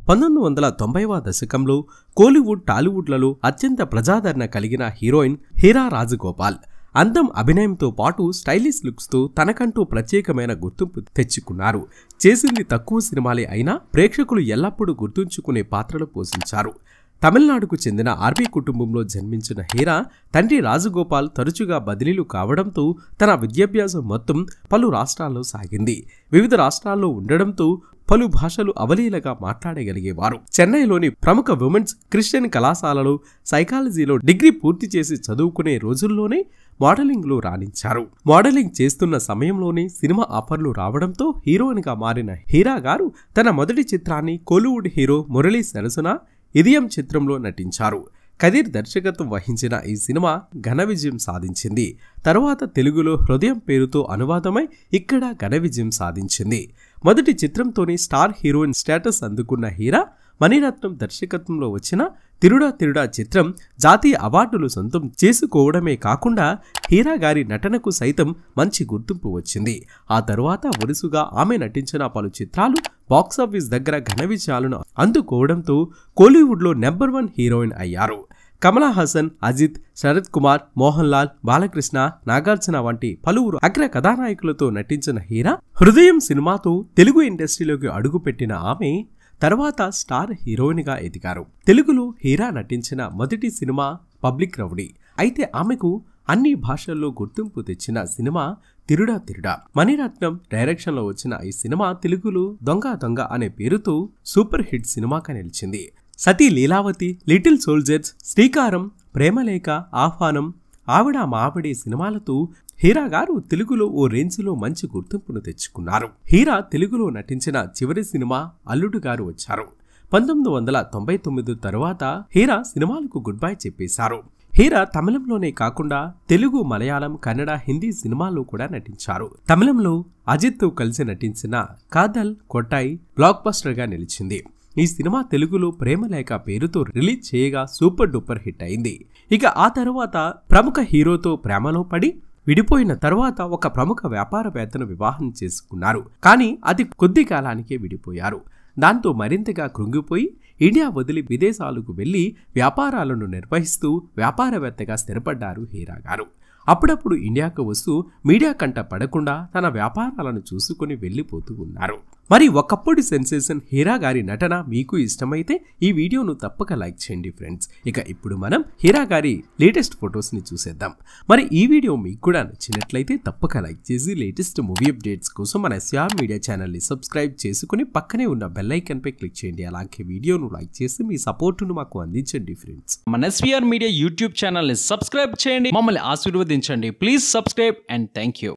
పంతొమ్మిది వందల తొంభైవ దశకంలో కోలీవుడ్ టాలీవుడ్లలో అత్యంత ప్రజాదరణ కలిగిన హీరోయిన్ హీరా రాజగోపాల్ అందం అభినయంతో పాటు స్టైలిష్ లుక్స్తో తనకంటూ ప్రత్యేకమైన గుర్తింపు తెచ్చుకున్నారు చేసింది తక్కువ సినిమాలే అయినా ప్రేక్షకులు ఎల్లప్పుడూ గుర్తుంచుకునే పాత్రలు పోషించారు తమిళనాడుకు చెందిన ఆర్బీ కుటుంబంలో జన్మించిన హీరా తండ్రి రాజగోపాల్ తరచుగా బదిలీలు కావడంతో తన విద్యాభ్యాసం మొత్తం పలు రాష్ట్రాల్లో సాగింది వివిధ రాష్ట్రాల్లో ఉండడంతో పలు భాషలు అవలీలగా మాట్లాడగలిగేవారు చెన్నైలోని ప్రముఖ ఉమెన్స్ క్రిస్టియన్ కళాశాలలో సైకాలజీలో డిగ్రీ పూర్తి చేసి చదువుకునే రోజుల్లోనే మోడలింగ్లో రాణించారు మోడలింగ్ చేస్తున్న సమయంలోనే సినిమా ఆఫర్లు రావడంతో హీరోయిన్గా మారిన హీరా గారు తన మొదటి చిత్రాన్ని కోలీవుడ్ హీరో మురళీ సరసన ఇదియం చిత్రంలో నటించారు కదీర్ దర్శకత్వం వహించిన ఈ సినిమా ఘన విజయం సాధించింది తరువాత తెలుగులో హృదయం పేరుతో అనువాదమై ఇక్కడ ఘన విజయం సాధించింది మొదటి చిత్రంతోనే స్టార్ హీరోయిన్ స్టేటస్ అందుకున్న హీరా మణిరత్నం దర్శకత్వంలో వచ్చిన తిరుడా తిరుడా చిత్రం జాతీయ అవార్డులు సొంతం చేసుకోవడమే కాకుండా హీరా గారి నటనకు సైతం మంచి గుర్తింపు వచ్చింది ఆ తరువాత వరుసగా ఆమె నటించిన పలు చిత్రాలు బాక్సాఫీస్ దగ్గర ఘన విజయాలను అందుకోవడంతో కోలీవుడ్లో నెంబర్ వన్ హీరోయిన్ అయ్యారు కమలా హాసన్ అజిత్ శరత్ కుమార్ మోహన్ లాల్ బాలకృష్ణ నాగార్జున వంటి పలువురు అగ్ర కథానాయకులతో నటించిన హీరా హృదయం సినిమాతో తెలుగు ఇండస్ట్రీలోకి అడుగుపెట్టిన ఆమె తర్వాత స్టార్ హీరోయిన్గా ఎదిగారు తెలుగులో హీరా నటించిన మొదటి సినిమా పబ్లిక్ రౌడీ అయితే ఆమెకు అన్ని భాషల్లో గుర్తింపు తెచ్చిన సినిమా తిరుడా తిరుడా మణిరత్నం డైరెక్షన్లో వచ్చిన ఈ సినిమా తెలుగులో దొంగ దొంగ అనే పేరుతో సూపర్ హిట్ సినిమాగా నిలిచింది సతీ లీలావతి లిటిల్ సోల్జర్స్ శ్రీకారం ప్రేమలేఖ ఆహ్వానం ఆవిడ మావిడే సినిమాలతో హీరా గారు తెలుగులో ఓ రేంజ్లో మంచి గుర్తింపును తెచ్చుకున్నారు హీరా తెలుగులో నటించిన చివరి సినిమా అల్లుడు గారు వచ్చారు పంతొమ్మిది వందల తొంభై తొమ్మిది తరువాత హీరా సినిమాలకు గుడ్ బై చెప్పేశారు హీరా తమిళంలోనే కాకుండా తెలుగు మలయాళం కన్నడ హిందీ సినిమాల్లో కూడా నటించారు తమిళంలో అజిత్తో కలిసి నటించిన కాదల్ కొట్టాయి బ్లాక్ బస్టర్గా నిలిచింది ఈ సినిమా తెలుగులో ప్రేమలేఖ పేరుతో రిలీజ్ చేయగా సూపర్ డూపర్ హిట్ అయింది ఇక ఆ తరువాత ప్రముఖ హీరోతో ప్రేమలో పడి విడిపోయిన తర్వాత ఒక ప్రముఖ వ్యాపారవేత్తను వివాహం చేసుకున్నారు కానీ అది కొద్ది కాలానికే విడిపోయారు దాంతో మరింతగా కృంగిపోయి ఇండియా వదిలి విదేశాలకు వెళ్లి వ్యాపారాలను నిర్వహిస్తూ వ్యాపారవేత్తగా స్థిరపడ్డారు హీరా గారు అప్పుడప్పుడు ఇండియాకు వస్తూ మీడియా కంట పడకుండా తన వ్యాపారాలను చూసుకుని వెళ్ళిపోతూ ఉన్నారు మరి ఒకప్పుడు సెన్సేషన్ హీరా గారి నటన మీకు ఇష్టమైతే ఈ వీడియోను తప్పక లైక్ చేయండి ఫ్రెండ్స్ ఇక ఇప్పుడు మనం హీరా గారి లేటెస్ట్ ఫొటోస్ని చూసేద్దాం మరి ఈ వీడియో మీకు కూడా నచ్చినట్లయితే తప్పక లైక్ చేసి లేటెస్ట్ మూవీ అప్డేట్స్ కోసం మన ఎస్ఆర్ మీడియా ఛానల్ని సబ్స్క్రైబ్ చేసుకుని పక్కనే ఉన్న బెల్ ఐకన్పై క్లిక్ చేయండి అలాగే వీడియోను లైక్ చేసి మీ సపోర్టును మాకు అందించండి ఫ్రెండ్స్ మన ఎస్వీఆర్ మీడియా యూట్యూబ్ ఛానల్ని సబ్స్క్రైబ్ చేయండి మమ్మల్ని ఆశీర్వదించండి please subscribe and thank you